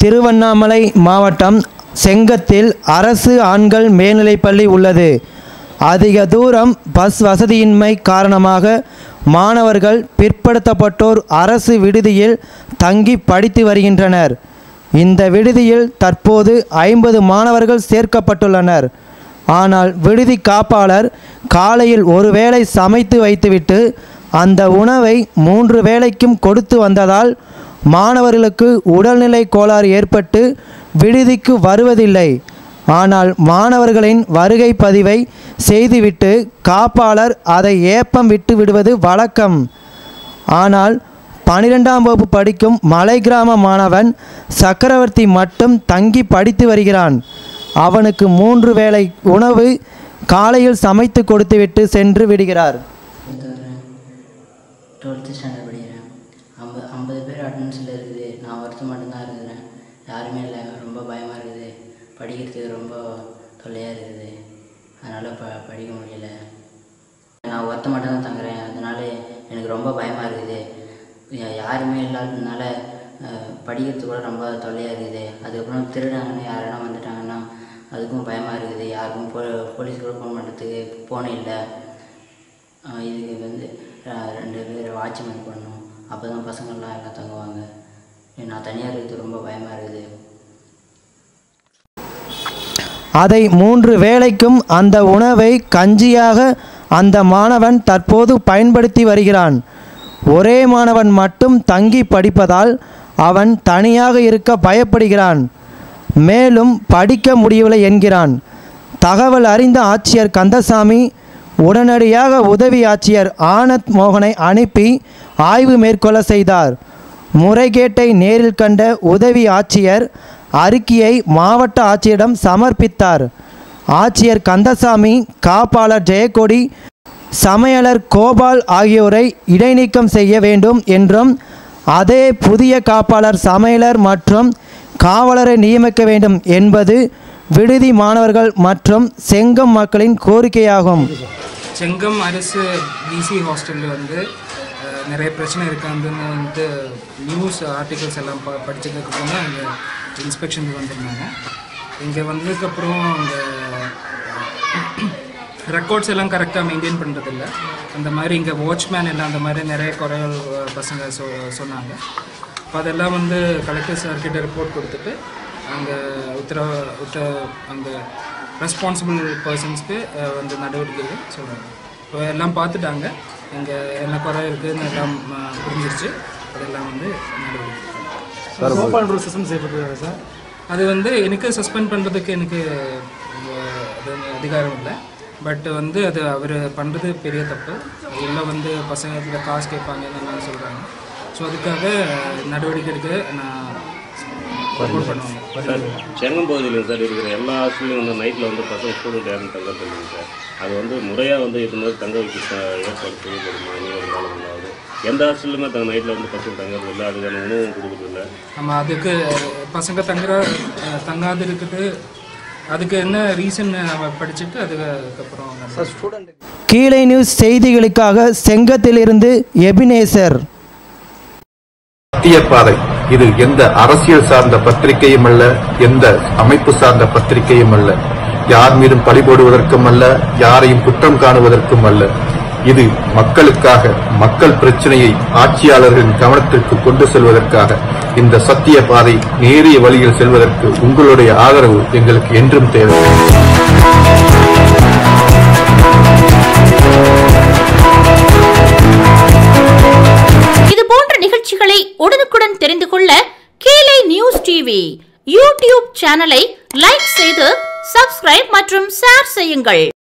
திருவண்ணாமலை மாவட்டம் செங்கத்தில் அரசு ஆண்கள் மேல்நிலைப்பள்ளி உள்ளது அதிக தூரம் பஸ் வசதியின்மை காரணமாக மாணவர்கள் பிற்படுத்தப்பட்டோர் அரசு விடுதியில் தங்கி படித்து வருகின்றனர் இந்த விடுதியில் தற்போது ஐம்பது மாணவர்கள் சேர்க்கப்பட்டுள்ளனர் ஆனால் விடுதி காப்பாளர் காலையில் ஒரு வேளை சமைத்து வைத்துவிட்டு அந்த உணவை மூன்று வேளைக்கும் கொடுத்து வந்ததால் மாணவர்களுக்கு உடல்நிலை கோளாறு ஏற்பட்டு விடுதிக்கு வருவதில்லை ஆனால் மாணவர்களின் வருகை பதிவை செய்துவிட்டு காப்பாளர் அதை ஏப்பம் விட்டு விடுவது வழக்கம் ஆனால் பனிரெண்டாம் வகுப்பு படிக்கும் மலை கிராம மாணவன் சக்கரவர்த்தி மட்டும் தங்கி படித்து வருகிறான் அவனுக்கு மூன்று வேளை உணவு காலையில் சமைத்து கொடுத்துவிட்டு சென்று விடுகிறார் டுவெல்த்து ஸ்டாண்டர்ட் படிக்கிறேன் ஐம்பது ஐம்பது பேர் அட்டண்டன்ஸில் இருக்குது நான் ஒருத்தர் மட்டும்தான் இருக்கிறேன் யாருமே இல்லை ரொம்ப பயமாக இருக்குது படிக்கிறதுக்கு ரொம்ப தொல்லையாக இருக்குது அதனால் ப படிக்க முடியல நான் ஒருத்த மட்டும்தான் தங்குறேன் அதனால எனக்கு ரொம்ப பயமாக இருக்குது யா- யாருமே இல்லாததுனால அஹ், படிக்கிறதுக்கு கூட ரொம்ப தொல்லையாக இருக்குது அதுக்கப்புறம் திருடாங்கன்னு யாரானா வந்துட்டாங்கன்னா அதுக்கும் பயமாக இருக்குது யாருக்கும் போ போலீஸ் கூட ஃபோன் பண்ணுறதுக்கு ஃபோனே இல்லை ஆஹ் இதுக்கு வந்து அஹ் ரெண்டு பேர் வாட்ச்மேன் பண்ணணும் அப்போ தான் பசங்கள்லாம் எல்லாம் தங்குவாங்க நான் தனியாக இருக்கிறது ரொம்ப பயமாக இருக்குது அதை மூன்று வேளைக்கும் அந்த உணவை கஞ்சியாக அந்த மாணவன் தற்போது பயன்படுத்தி வருகிறான் ஒரே மாணவன் மட்டும் தங்கி படிப்பதால் அவன் தனியாக இருக்க பயப்படுகிறான் மேலும் படிக்க முடியவில்லை என்கிறான் தகவல் அறிந்த ஆட்சியர் கந்தசாமி உடனடியாக உதவி ஆட்சியர் ஆனந்த் மோகனை அனுப்பி ஆய்வு மேற்கொள்ள செய்தார் முறைகேட்டை நேரில் கண்ட உதவி ஆட்சியர் அறிக்கையை மாவட்ட ஆட்சியரிடம் சமர்ப்பித்தார் ஆட்சியர் கந்தசாமி காப்பாளர் ஜெயக்கொடி சமையலர் கோபால் ஆகியோரை இடைநீக்கம் செய்ய வேண்டும் என்றும் அதே புதிய காப்பாளர் சமையலர் மற்றும் காவலரை நியமிக்க வேண்டும் என்பது விடுதி மாணவர்கள் மற்றும் செங்கம் மக்களின் கோரிக்கையாகும் செங்கம் அரசு பிசி ஹாஸ்டலில் வந்து அஹ், நிறைய பிரச்சனை இருக்காதுன்னு வந்து நியூஸ் ஆர்டிகல்ஸ் எல்லாம் ப படித்ததுக்கப்புறம் தான் இங்கே இன்ஸ்பெக்ஷனுக்கு வந்திருந்தாங்க இங்கே வந்ததுக்கப்புறம் அங்கே ரெக்கார்ட்ஸ் எல்லாம் கரெக்டாக மெயின்டைன் பண்ணுறதில்ல அந்த மாதிரி இங்கே வாட்ச்மேன் எல்லாம் அந்த மாதிரி நிறைய குறைகள் அஹ், பசங்க சொ சொன்னாங்க இப்போ அதெல்லாம் வந்து கலெக்டர் சார்கிட்ட ரிப்போர்ட் கொடுத்துட்டு அங்கே உத்தரவ உத்த அந்த ரெஸ்பான்சிபிள் பர்சன்ஸ்க்கு வந்து நடவடிக்கைகள் சொல்கிறாங்க இப்போ எல்லாம் பார்த்துட்டாங்க இங்கே என்ன குறை இருக்குதுன்னு எல்லாம் அஹ், புரிஞ்சிருச்சு அதெல்லாம் வந்து நடவடிக்கை ஓப்பன் ரூல் சிஸ்டம் செய்யப்பட்டிருக்காரு சார் அது வந்து எனக்கு சஸ்பெண்ட் பண்ணுறதுக்கு எனக்கு அஹ், அது அதிகாரம் இல்லை பட் வந்து அது அவர் பண்ணுறது பெரிய தப்பு உள்ள வந்து பசங்க இடத்துல காசு கேட்பாங்க என்னென்னு சொல்கிறாங்க ஸோ அதுக்காக நடவடிக்கை எடுக்க நான் சப்போர்ட் பண்ணுவேன் செங்கம் பகுதியில் சார் இருக்கிற எல்லா ஹாஸ்டல்லையும் வந்து நைட்டில் வந்து பசங்க ஸ்டூடெண்ட் யாரும் தங்க இல்லைங்க சார் அது வந்து முறையாக வந்து இது மாதிரி தங்க வைக்க ச- ஏற்பாடு செய்யப்படுமா இனி ஒரு நாள் வந்தாவது எந்த ஹாஸ்டல்லுமே தங்க நைட்டில் வந்து பசங்க தங்குறது இல்லை அதுக்கான உணவும் கொடுக்குறதில்ல நம்ம அதுக்கு பசங்க தங்குற அஹ், தங்காது இருக்குது அதுக்கு என்ன ரீசன் நம்ம படிச்சுட்டு அதுக்கப்புறம் நம்ம கீழே நியூஸ் செய்திகளுக்காக செங்கத்திலிருந்து எபினேசர் சத்திய பாதை இது எந்த அரசியல் சார்ந்த பத்திரிகையும் அல்ல எந்த அமைப்பு சார்ந்த பத்திரிகையும் அல்ல யார் மீதும் பழி போடுவதற்கும் அல்ல யாரையும் குற்றம் காணுவதற்கும் அல்ல இது மக்களுக்காக மக்கள் பிரச்சனையை ஆட்சியாளர்களின் கவனத்திற்கு கொண்டு செல்வதற்காக இந்த சத்திய பாதை நேரிய வழியில் செல்வதற்கு உங்களுடைய ஆதரவு எங்களுக்கு என்றும் தேவை இது போன்ற நிகழ்ச்சிகளை உடனுக்குடன் தெரிந்து கொள்ள கீழே நியூஸ் டிவி யூடியூப் சேனலை லைக் செய்து சப்ஸ்கிரைப் மற்றும் ஷேர் செய்யுங்கள்